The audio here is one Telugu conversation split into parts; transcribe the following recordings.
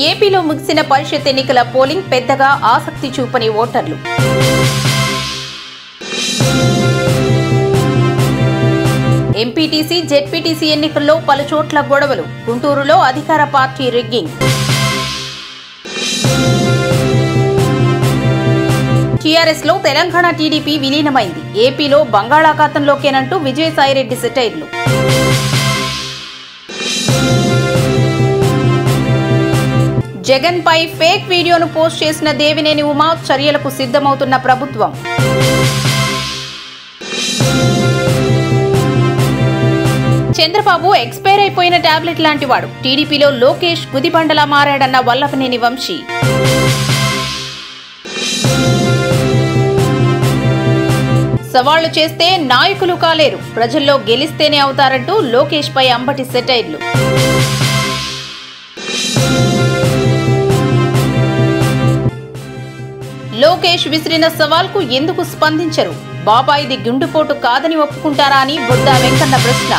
ఏపీలో ముగిసిన పరిషత్ ఎన్నికల పోలింగ్ పెద్దగా ఆసక్తి చూపని ఓటర్లు ఎంపీటీసీ జెడ్పీటీసీ ఎన్నికల్లో పలు చోట్ల గొడవలు గుంటూరులో అధికార పార్టీ రిగ్గింగ్ టీఆర్ఎస్ లో తెలంగాణ టీడీపీ విలీనమైంది ఏపీలో బంగాళాఖాతంలోకేనంటూ విజయసాయిరెడ్డి సెటైర్లు జగన్ పై ఫేక్ వీడియోను పోస్ట్ చేసిన దేవినేని ఉమా చర్యలకు సిద్ధమవుతున్న ప్రభుత్వం చంద్రబాబు ఎక్స్పైర్ అయిపోయిన టాబ్లెట్ లాంటివాడు టీడీపీలో లోకేష్ గుదిబండలా మారాడన్న వల్లభనేని వంశీ సవాళ్లు చేస్తే నాయకులు కాలేరు ప్రజల్లో గెలిస్తేనే అవుతారంటూ లోకేష్ పై అంబటి సెటైర్లు లోకేష్ విసిరిన సవాల్కు ఎందుకు స్పందించరు బాబాయిది గుండుపోటు కాదని ఒప్పుకుంటారా అని బుద్ధ వెంకన్న ప్రశ్న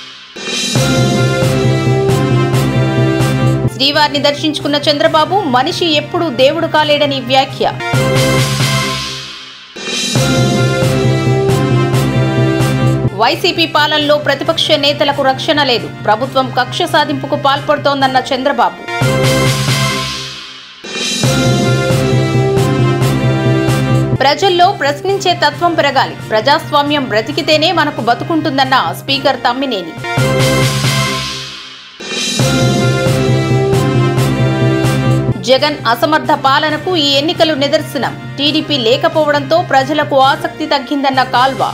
శ్రీవారిని దర్శించుకున్న చంద్రబాబు మనిషి ఎప్పుడూ దేవుడు కాలేడని వ్యాఖ్య వైసీపీ పాలనలో ప్రతిపక్ష నేతలకు రక్షణ లేదు ప్రభుత్వం కక్ష సాధింపుకు పాల్పడుతోందన్న చంద్రబాబు ప్రజల్లో ప్రశ్నించే తత్వం పెరగాలి ప్రజాస్వామ్యం బ్రతికితేనే మనకు బతుకుంటుందన్న స్పీకర్ తమ్మినేని జగన్ అసమర్థ పాలనకు ఈ ఎన్నికలు నిదర్శనం టీడీపీ లేకపోవడంతో ప్రజలకు ఆసక్తి తగ్గిందన్న కాల్వా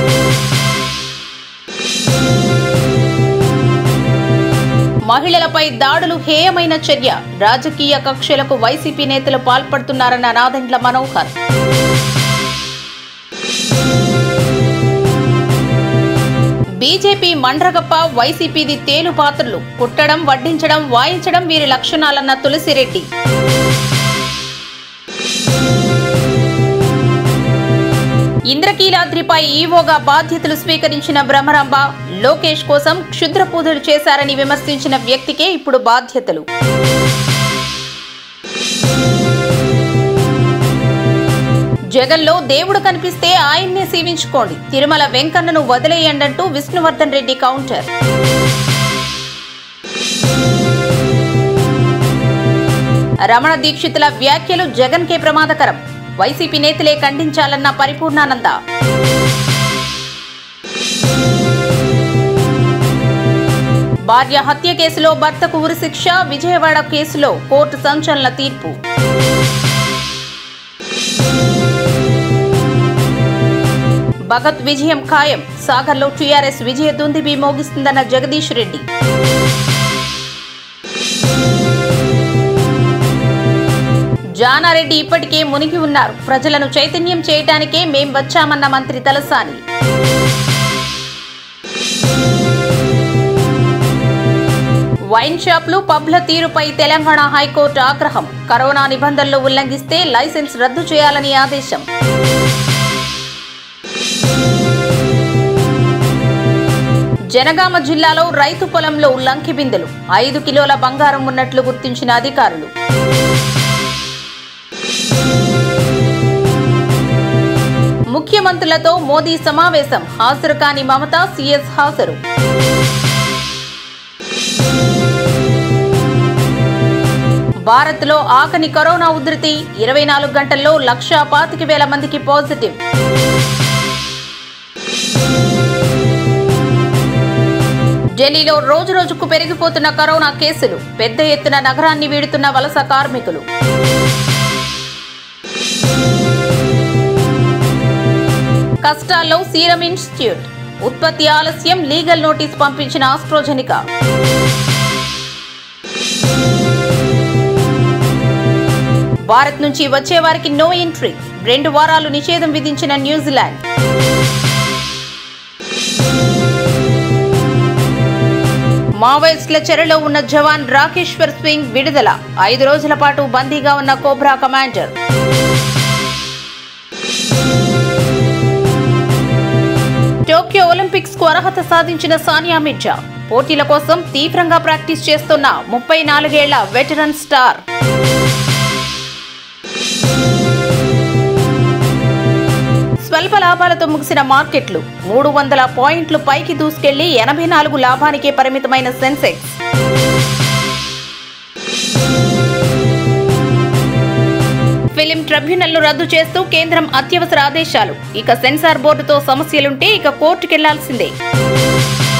మహిళలపై దాడులు హేయమైన చర్య రాజకీయ కక్షలకు వైసీపీ నేతలు పాల్పడుతున్నారన్న నాదెండ్ల మనోహర్ బీజేపీ మండ్రగప్ప వైసీపీది తేలు పాత్రలు పుట్టడం వడ్డించడం వాయించడం వీరి లక్షణాలన్న తులసిరెడ్డి ఇంద్రకీలాద్రిపై ఈవోగా బాధ్యతలు స్వీకరించిన భ్రమరాంబ లోకేష్ కోసం క్షుద్ర పూజలు చేశారని విమర్శించిన వ్యక్తికే ఇప్పుడు బాధ్యతలు జగన్లో దేవుడు కనిపిస్తే ఆయన్నే సేవించుకోండి తిరుమల వెంకన్నను వదిలేయండంటూ విష్ణువర్ధన్ రెడ్డి కౌంటర్ రమణ దీక్షితుల వ్యాఖ్యలు జగన్కే ప్రమాదకరం వైసీపీ నేతలే ఖండించాలన్న పరిపూర్ణానంద భార్య హత్య కేసులో భర్తకు ఉరిశిక్ష విజయవాడ కేసులో కోర్టు సంచలన తీర్పు భగత్ విజయం ఖాయం సాగర్లో టీఆర్ఎస్ విజయ దుందిబి మోగిస్తుందన్న జగదీష్ రెడ్డి జానారెడ్డి ఇప్పటికే మునిగి ఉన్నారు ప్రజలను చైతన్యం చేయటానికే మేం వచ్చామన్న మంత్రి తలసాని వైన్ షాప్లు పబ్ల తీరుపై తెలంగాణ హైకోర్టు ఆగ్రహం కరోనా నిబంధనలు ఉల్లంఘిస్తే లైసెన్స్ రద్దు చేయాలని ఆదేశం జనగామ జిల్లాలో రైతు పొలంలో లంకి బిందెలు ఐదు కిలోల బంగారం ఉన్నట్లు గుర్తించిన అధికారులు ముఖ్యమంత్రులతో మోదీ సమావేశం హాజరు కాని మమత సీఎస్ హాజరు భారత్లో ఆకని కరోనా ఉధృతి ఇరవై నాలుగు గంటల్లో లక్షా పాతిక వేల మందికి పాజిటివ్ ఢిల్లీలో రోజు రోజుకు పెరిగిపోతున్న కరోనా కేసులు పెద్ద ఎత్తున నగరాన్ని వీడుతున్న వలస కార్మికులు కష్టాల్లో సీరం ఇన్స్టిట్యూట్ ఉత్పత్తి ఆలస్యం లీగల్ నోటీస్ పంపించిన ఆస్ట్రోజెనికా భారత్ నుంచి వచ్చే వారికి నో ఎంట్రీ రెండు వారాలు నిషేధం విధించిన న్యూజిలాండ్ మావోయిస్టుల చెరలో ఉన్న జవాన్ రాకేశ్వర్ సింగ్ విడుదల ఐదు రోజుల పాటు బందీగా ఉన్న కోబ్రా కమాండర్ టోక్యో ఒలింపిక్స్ కు అర్హత సాధించిన సానియా మిర్జా పోటీల కోసం తీవ్రంగా ప్రాక్టీస్ చేస్తున్న ముప్పై నాలుగేళ్ల వెటరన్ స్టార్ స్వల్ప లాభాలతో ముగిసిన మార్కెట్లు మూడు వందల పాయింట్లు పైకి దూసుకెళ్లి ఎనభై నాలుగు లాభానికే పరిమితమైన సెన్సెక్స్ ఫిలిం ట్రిబ్యునల్ ను రద్దు చేస్తూ కేంద్రం అత్యవసర ఆదేశాలు ఇక సెన్సార్ బోర్డుతో సమస్యలుంటే ఇక కోర్టుకెళ్లాల్సిందే